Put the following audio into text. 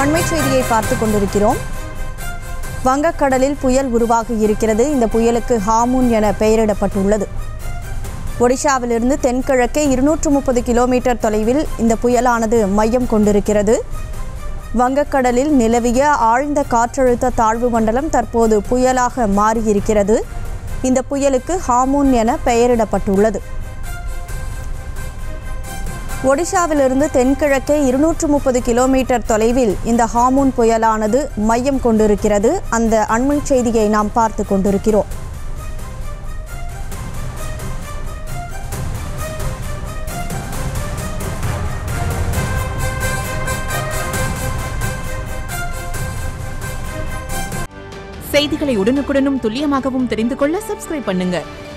அண்மை செய்தியை பார்த்து கொண்டிருக்கிறோம் வங்கக்கடலில் புயல் உருவாகி இருக்கிறது இந்த புயலுக்கு ஹாமூன் என பெயரிடப்பட்டுள்ளது ஒடிஷாவிலிருந்து தென்கிழக்கே இருநூற்று முப்பது கிலோமீட்டர் தொலைவில் இந்த புயலானது மையம் கொண்டிருக்கிறது வங்கக்கடலில் நிலவிய ஆழ்ந்த காற்றழுத்த தாழ்வு மண்டலம் தற்போது புயலாக மாறியிருக்கிறது இந்த புயலுக்கு ஹாமூன் என பெயரிடப்பட்டுள்ளது ஒடிஷாவிலிருந்து தென்கிழக்கே இருநூற்று முப்பது கிலோமீட்டர் தொலைவில் இந்த ஹாமூன் புயலானது மையம் கொண்டிருக்கிறது அந்த அண்மை செய்தியை நாம் பார்த்து கொண்டிருக்கிறோம் செய்திகளை உடனுக்குடனும் துல்லியமாகவும் தெரிந்து கொள்ள சப்ஸ்கிரைப் பண்ணுங்க